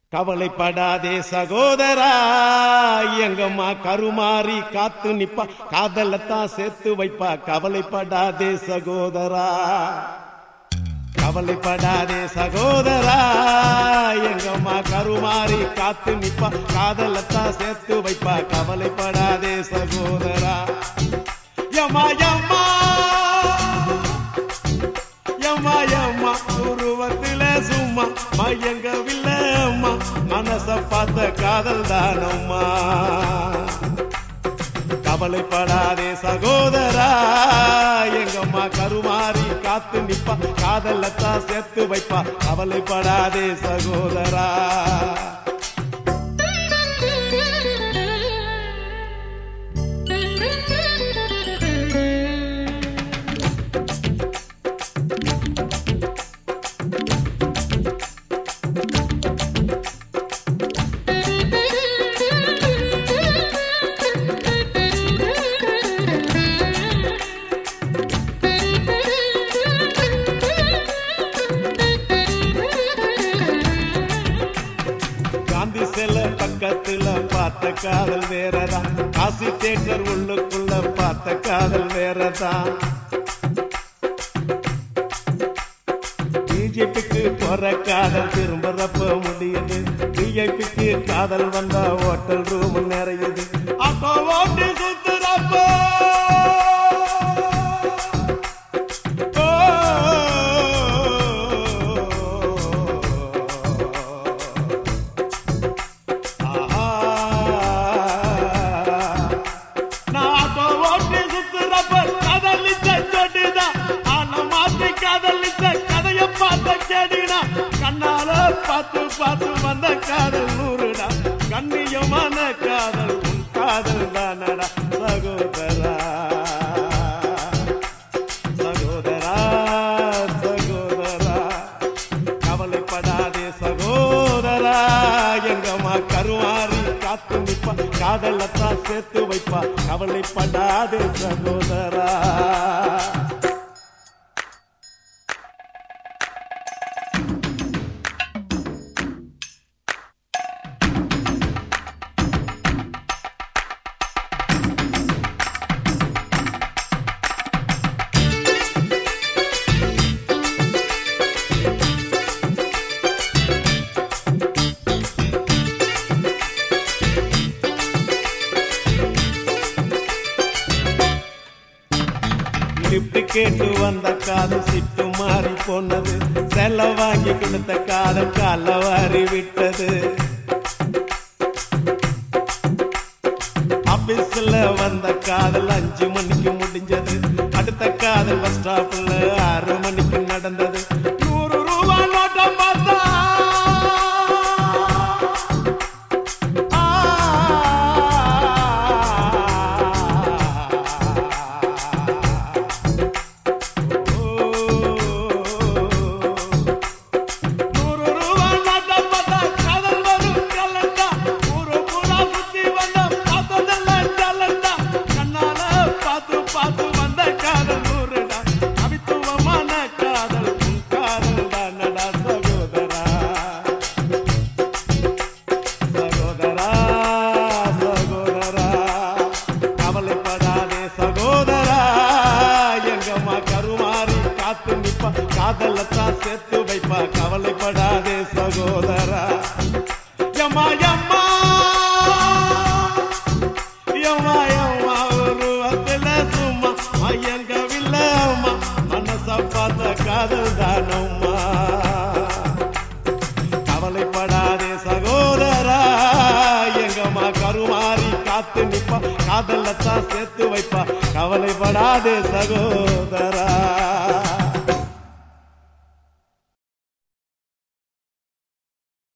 கவலைப்படாதே சகோதரா எங்கம்மா கருமாறி காத்து நிப்பா காதலத்தான் சேர்த்து வைப்பா கவலைப்படாதே சகோதரா கவலைப்படாதே சகோதரா எங்கம்மா கருமாறி காத்து நிப்பா காதலத்தான் சேர்த்து வைப்பா கவலைப்படாதே சகோதரா யம்மா யம்மா யம்மா யம்மா உருவத்தில சும்மா மயங்கவில்லை அம்மா மனச பார்த்த காதல் தானம்மா கவலைப்படாதே சகோதரா எங்கம்மா கருமாறி காத்து நிப்பா காதலத்தான் சேர்த்து வைப்பா கவலைப்படாதே சகோதரா காந்தி சில பக்கத்துல பார்த்த காதல் வேறதான் காசி தேட்டர் உள்ளுக்குள்ள பார்த்த காதல் வேறதான் பிஜேபிக்கு போற காதல் திரும்புறப்ப முடியுது பிஜேபிக்கு காதல் வந்தா ஹோட்டல் ரூம் நிறையுது அப்போ ஓட்டி சுத்துறப்ப நாட்டோ ஓட்டி சுத்துறப்ப காதலிச்ச சொடிதான் ஆன மாத்தி காதலிச்ச கதைய பார்த்த கேடினா கண்ணால பார்த்து பார்த்து வந்த காதல் நூறுடா கண்ணியமான காதல் உன் காதல் தானடா சகோதரா சகோதரா சகோதரா கவலைப்படாதே சகோதரா எங்கம்மா கருமாறி காத்து நிப்பா காதலத்தான் சேர்த்து வைப்பா கவலைப்படாதே சகோதரா லிப்ட் கேட்டு வந்த காதல் சிட்டு மாறி போனது செல்ல வாங்கி கொடுத்த காதல் கால வாரி விட்டது ஆபீஸ்ல வந்த காதல் அஞ்சு மணிக்கு முடிஞ்சது அடுத்த காதல் பஸ் ஸ்டாப்ல ஆறு மணிக்கு நடந்தது நூறு ரூபா நோட்டம் பார்த்தா நூறு ரூபா நோட்டம் பார்த்தா காதல் வரும் கலண்டா ஊரு பூரா சுத்தி வந்த பார்த்ததெல்லாம் ஜலண்டா கண்ணால பார்த்து பார்த்து வந்த காதல் நூறுடா கவித்துவமான காதல் உன் காதல் தானடா சகோதரா சகோதரா சகோதரா கவலைப்படாதே சகோதரா எங்கம்மா கருமாறி காத்து நிப்பா காதலத்தான் சேர்த்து வைப்பா கவலைப்படாதே சகோதரா யம்மா யம்மா யம்மா யம்மா உருவத்துல சும்மா மயங்கவில்லை அம்மா மனச பார்த்த காதல் தானம்மா கவலைப்படாதே சகோதரா எங்கம்மா கருமாறி காத்து நிப்பா காதலத்தான் சேர்த்து வைப்பா கவலைப்படாதே சகோதரா